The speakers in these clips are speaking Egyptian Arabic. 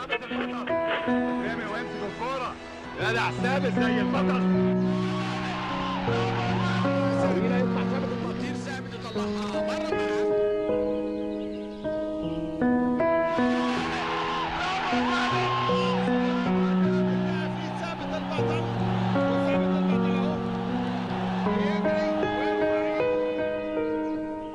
ثابت البطل رامي ويمسك الكوره جدع ثابت زي البطل سميرة يطلع ثابت البطير ثابت يطلعها بره الملعب ثابت البطل وثابت البطل اهو يجري ويرمي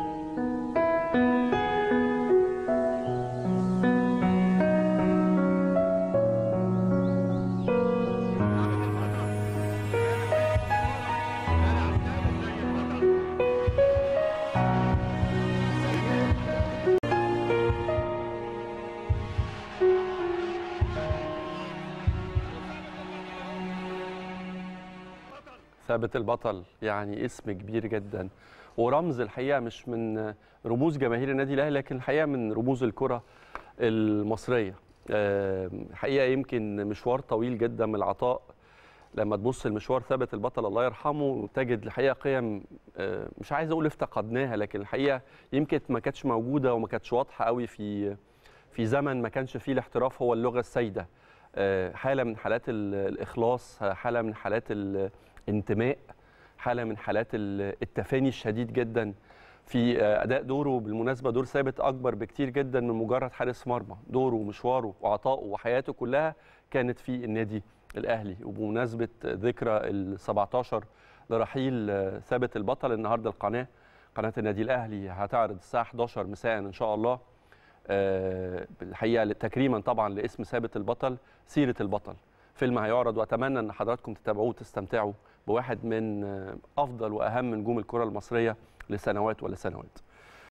ثابت البطل يعني اسم كبير جدا ورمز الحقيقه مش من رموز جماهير النادي الاهلي لكن الحقيقه من رموز الكره المصريه آه، الحقيقه يمكن مشوار طويل جدا من العطاء لما تبص المشوار ثابت البطل الله يرحمه تجد الحقيقه قيم آه، مش عايز اقول افتقدناها لكن الحقيقه يمكن ما كانتش موجوده وما كانتش واضحه قوي في في زمن ما كانش فيه الاحتراف هو اللغه السائده آه، حاله من حالات ال- الاخلاص حاله من حالات الانتماء حاله من حالات ال- التفاني الشديد جدا في آه، اداء دوره بالمناسبه دور ثابت اكبر بكتير جدا من مجرد حارس مرمى دوره ومشواره وعطائه وحياته كلها كانت في النادي الاهلي وبمناسبه ذكرى ال 17 لرحيل آه، ثابت البطل النهارده القناه قناه النادي الاهلي هتعرض الساعه 11 مساء ان شاء الله آه، الحقيقه تكريما طبعا لاسم ثابت البطل سيره البطل فيلم هيعرض واتمنى ان حضراتكم تتابعوه وتستمتعوا بواحد من آه، افضل واهم نجوم الكره المصريه لسنوات ولسنوات